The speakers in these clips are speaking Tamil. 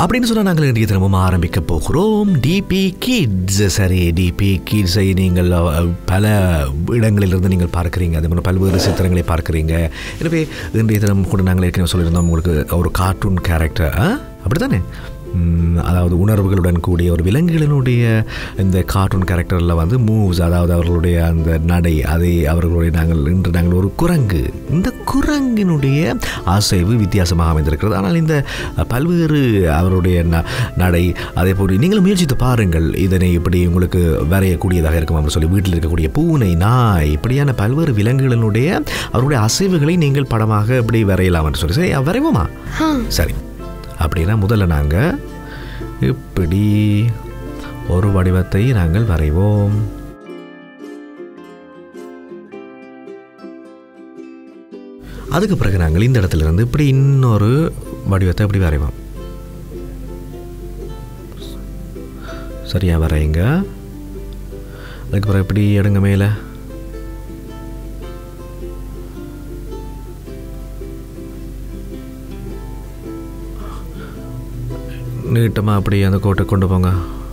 அப்படின்னு சொன்னால் நாங்கள் இன்றைய தினமும் ஆரம்பிக்க போகிறோம் டிபி கிட்ஸ் சரி டிபி கிட்ஸை நீங்கள் அஹ், பல இடங்களிலிருந்து நீங்கள் பார்க்குறீங்க அதே மாதிரி பல்வேறு சித்திரங்களை பார்க்குறீங்க எனவே இன்றைய தினம் கூட நாங்கள் ஏற்கனவே சொல்லியிருந்தோம் உங்களுக்கு ஒரு கார்ட்டூன் கேரக்டர் அப்படி தானே ம், அதாவது உணர்வுகளுடன் கூடிய ஒரு விலங்குகளினுடைய இந்த கார்ட்டூன் கேரக்டரில் வந்து மூவ்ஸ் அதாவது அவர்களுடைய அந்த நடை அதை அவர்களுடைய நாங்கள் இன்று நாங்கள் ஒரு குரங்கு இந்த குரங்கினுடைய அசைவு வித்தியாசமாக அமைந்திருக்கிறது ஆனால் இந்த பல்வேறு அவருடைய ந- நடை அதே போல் நீங்கள் முயற்சித்து பாருங்கள் இதனை இப்படி உங்களுக்கு வரையக்கூடியதாக இருக்கும் அப்படின்னு சொல்லி வீட்டில் இருக்கக்கூடிய பூனை நாய் இப்படியான பல்வேறு விலங்குகளினுடைய அவருடைய அசைவுகளை நீங்கள் படமாக இப்படி வரையலாம் என்று சொல்லி சரி வரைவோமா சரி அப்படின்னா முதல்ல நாங்கள் இப்படி ஒரு வடிவத்தை நாங்கள் வரைவோம் அதுக்கு பிறகு நாங்கள் இந்த இடத்துல இருந்து இப்படி இன்னொரு வடிவத்தை இப்படி வரைவோம் சரியா வரையுங்க அதுக்கு பிறகு இப்படி எடுங்க மேலே நீட்டமாக அப்படியே அந்த கோட்டை கொண்டு போங்க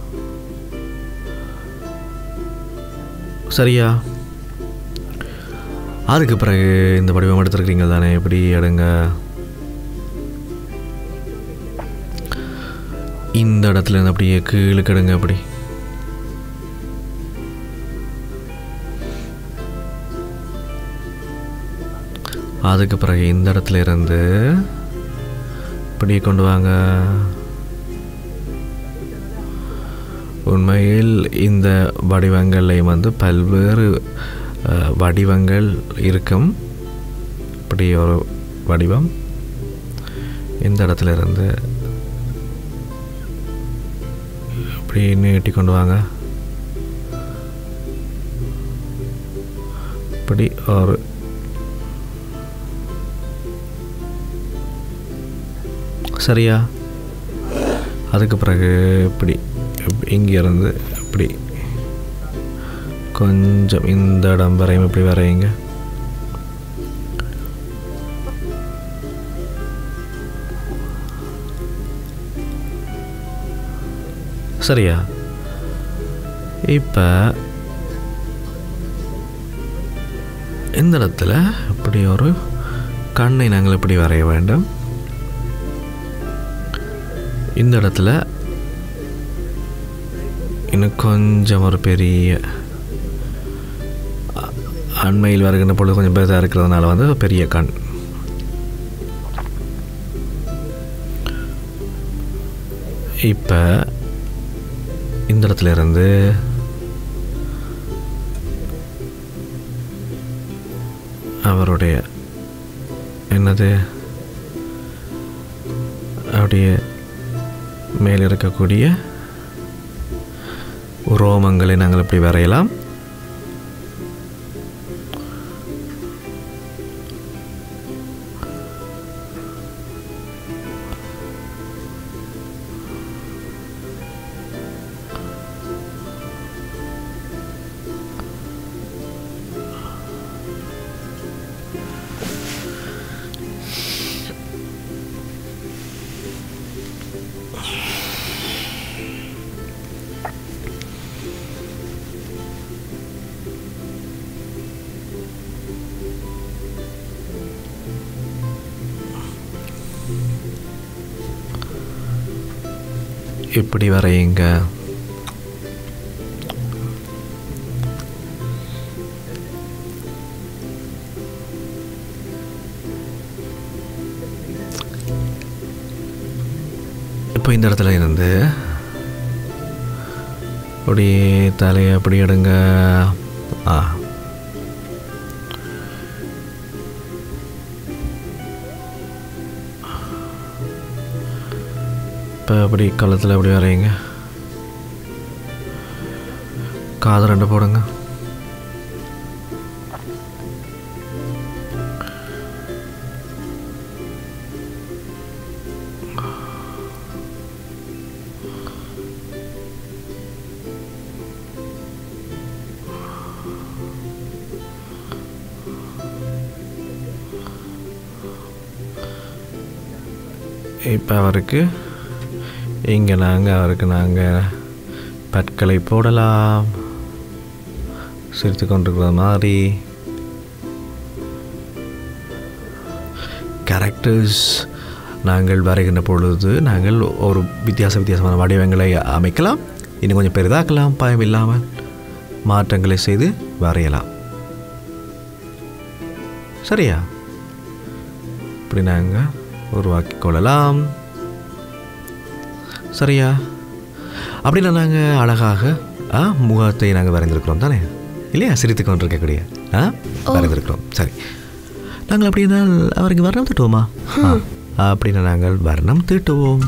சரியா அதுக்கு பிறகு இந்த வடிவம் எடுத்துருக்கீங்க தானே எப்படி எடுங்க இந்த இடத்துல இருந்து அப்படியே கீழே கெடுங்க அப்படி அதுக்கு பிறகு இந்த இடத்துல இருந்து இப்படியே கொண்டு வாங்க உண்மையில் இந்த வடிவங்களில் வந்து பல்வேறு அஹ், வடிவங்கள் இருக்கும் இப்படி ஒரு வடிவம் இந்த இடத்துல இருந்து இப்படி நீட்டி கொண்டு வாங்க இப்படி ஒரு சரியா அதுக்கு பிறகு இப்படி இப்படி இங்கேருந்து இப்படி கொஞ்சம் இந்த இடம் வரையும் இப்படி வரையுங்க சரியா இப்போ இந்த இடத்துல இப்படி ஒரு கண்ணை நாங்கள் இப்படி வரைய வேண்டும் இந்த இடத்துல இன்னும் கொஞ்சம் ஒரு பெரிய அ- அண்மையில் வருகின்ற பொழுது கொஞ்சம் பெரிதாக இருக்கிறதுனால வந்து பெரிய கண் இப்போ இந்த இடத்துல இருந்து அவருடைய என்னது அப்படியே மேல் இருக்கக்கூடிய ரோமங்களை நாங்கள் இப்படி வரையலாம் இப்படி வரையுங்க இப்போ இந்த இடத்துல இருந்து அப்படியே தலையை அப்படி எடுங்க ஆ இப்போ அப்படி கழுத்தில் அப்படி வரையுங்க காது ரெண்டு போடுங்க இப்போ அவருக்கு இங்கே நாங்கள் அவருக்கு நாங்கள் பற்களை போடலாம் சிரித்து கொண்டிருக்கிற மாதிரி கேரக்டர்ஸ் நாங்கள் வரைகின்ற பொழுது நாங்கள் ஒரு வித்தியாச வித்தியாசமான வடிவங்களை அமைக்கலாம் இன்னும் கொஞ்சம் பெரிதாக்கலாம் பயம் இல்லாமல் மாற்றங்களை செய்து வரையலாம் சரியா இப்படி நாங்கள் உருவாக்கி கொள்ளலாம் சரியா அப்படின்னா நாங்கள் அழகாக ஆ முகத்தை நாங்கள் வரைந்திருக்கிறோம் தானே இல்லையா சிரித்து கொண்டிருக்கக்கூடிய ஆ வரைந்திருக்கிறோம் சரி நாங்கள் அப்படின்னா அவருக்கு வர்ணம் தீட்டுவோமா ஆ அப்படின்னா நாங்கள் வர்ணம் தீட்டுவோம்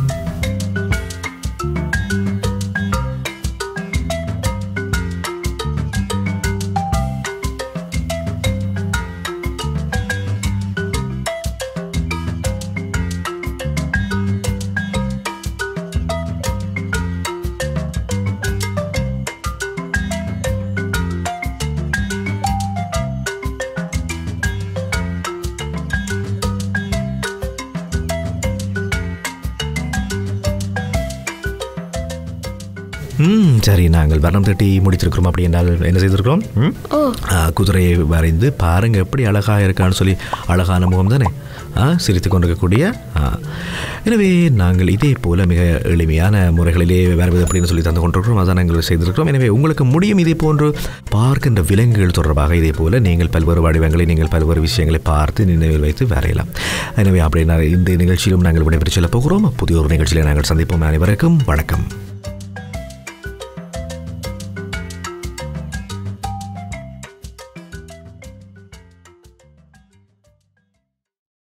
ம் சரி நாங்கள் வர்ணம் தட்டி முடித்திருக்கிறோம் அப்படி என்றால் என்ன செய்திருக்கிறோம் ம்? ஓ ஆ, குதிரையை வரைந்து பாருங்க எப்படி அழகாக இருக்கான்னு சொல்லி அழகான முகம் தானே ஆ சிரித்து கொண்டிருக்கக்கூடிய ஆ. எனவே நாங்கள் இதே போல மிக எளிமையான முறைகளிலே வரைவது அப்படின்னு சொல்லி தந்து கொண்டிருக்கிறோம் அதான் நாங்கள் செய்திருக்கிறோம் எனவே உங்களுக்கு முடியும் இதே போன்று பார்க்கின்ற விலங்குகள் தொடர்பாக இதே போல நீங்கள் பல்வேறு வடிவங்களை நீங்கள் பல்வேறு விஷயங்களை பார்த்து நினைவில் வைத்து வரையலாம் எனவே அப்படின்னா இந்த நிகழ்ச்சியிலும் நாங்கள் விடைபெற்று செல்லப் போகிறோம் புதிய ஒரு நிகழ்ச்சியில் நாங்கள் சந்திப்போம் அனைவருக்கும் வணக்கம்